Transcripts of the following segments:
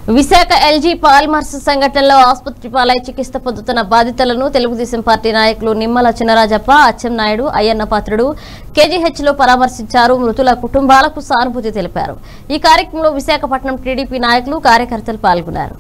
Visakha LG Polymers సంఘటనలో ఆసుపత్రి పాలై చికిత్స పొందుతున్న బాధితులను తెలుగుదేశం పార్టీ నాయకులు నిమ్మల చినరాజప్ప అచ్చెన్నాయుడు అయ్యన్న పాత్రుడు కేజీహెచ్ లో పరామర్శించారు మృతుల కుటుంబాలకు సానుభూతి తెలిపారు ఈ కార్యక్రమంలో విశాఖపట్నం టీడీపీ నాయకులు కార్యకర్తలు పాల్గొన్నారు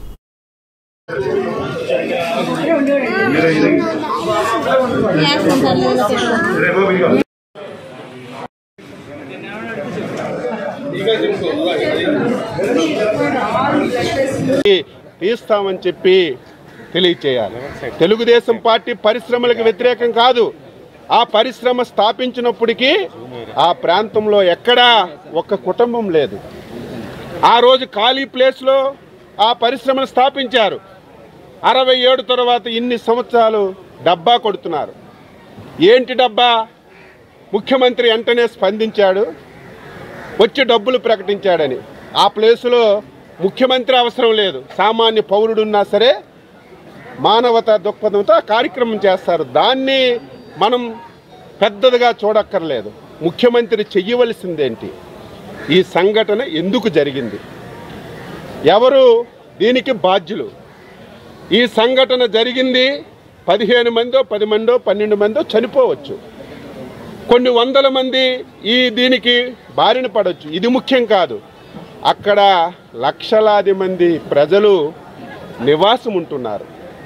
తీస్తామని చెప్పి తెలియచేయాలి తెలుగుదేశం పార్టీ పరిశ్రమలకు వ్యతిరేకం కాదు ఆ పరిశ్రమ స్థాపించినప్పటికీ ఆ ప్రాంతంలో ఎక్కడా ఒక్క కుటుంబం లేదు ఆ రోజు ఖాళీ ప్లేస్లో ఆ పరిశ్రమను స్థాపించారు అరవై ఏడు తర్వాత ఇన్ని సంవత్సరాలు డబ్బా కొడుతున్నారు ఏంటి డబ్బా ముఖ్యమంత్రి వెంటనే స్పందించాడు వచ్చి డబ్బులు ప్రకటించాడని ఆ ప్లేసులో ముఖ్యమంత్రి అవసరం లేదు సామాన్య పౌరుడున్నా సరే మానవతా దృక్పథంతో ఆ కార్యక్రమం చేస్తారు దాన్ని మనం పెద్దదిగా చూడక్కర్లేదు ముఖ్యమంత్రి చెయ్యవలసిందేంటి ఈ సంఘటన ఎందుకు జరిగింది ఎవరు దీనికి బాధ్యులు ఈ సంఘటన జరిగింది పదిహేను మందో పది మందో పన్నెండు మందో చనిపోవచ్చు కొన్ని వందల మంది ఈ దీనికి బారిన పడవచ్చు ఇది ముఖ్యం కాదు అక్కడ లక్షలాది మంది ప్రజలు నివాసం ఉంటున్నారు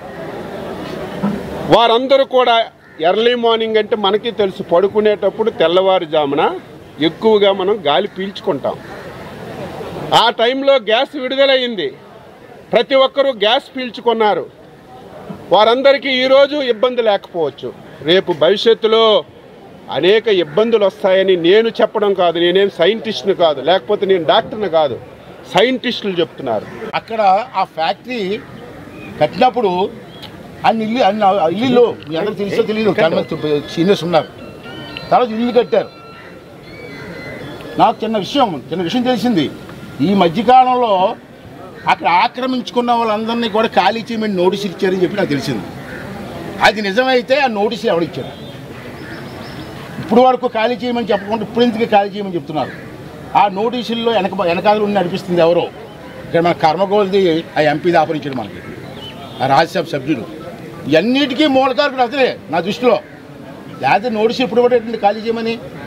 వారందరూ కూడా ఎర్లీ మార్నింగ్ అంటే మనకి తెలుసు పడుకునేటప్పుడు తెల్లవారుజామున ఎక్కువగా మనం గాలి పీల్చుకుంటాం ఆ టైంలో గ్యాస్ విడుదలయ్యింది ప్రతి ఒక్కరూ గ్యాస్ పీల్చుకున్నారు వారందరికీ ఈరోజు ఇబ్బంది లేకపోవచ్చు రేపు భవిష్యత్తులో అనేక ఇబ్బందులు వస్తాయని నేను చెప్పడం కాదు నేనేం సైంటిస్ట్ని కాదు లేకపోతే నేను డాక్టర్ని కాదు సైంటిస్టులు చెప్తున్నారు అక్కడ ఆ ఫ్యాక్టరీ కట్టినప్పుడు అన్ని ఇల్లు అన్ని ఇల్లు మీ అందరికి తెలుసో తెలియదు చాలా మంది సీనియర్స్ ఉన్నారు తర్వాత ఇల్లు కట్టారు నాకు చిన్న విషయం చిన్న విషయం తెలిసింది ఈ మధ్యకాలంలో అక్కడ ఆక్రమించుకున్న వాళ్ళందరినీ కూడా ఖాళీ చేయమని నోటీస్ ఇచ్చారని చెప్పి నాకు తెలిసింది అది నిజమైతే ఆ నోటీస్ ఎవడిచ్చారు ఇప్పుడు వరకు ఖాళీ చేయమని చెప్పకుండా ఇప్పుడు ఎందుకు ఖాళీ చేయమని చెప్తున్నారు ఆ నోటీసుల్లో వెనక వెనకాల ఉండి నడిపిస్తుంది ఎవరో ఇక్కడ మన కర్మగోల్ది ఆ ఎంపీ దాపరించాడు మనకి ఆ రాజ్యసభ సభ్యుడు ఇవన్నిటికీ మూలకారకుడు అతనే నా దృష్టిలో లేకపోతే నోటీసు ఎప్పుడు పడేటండి ఖాళీ చేయమని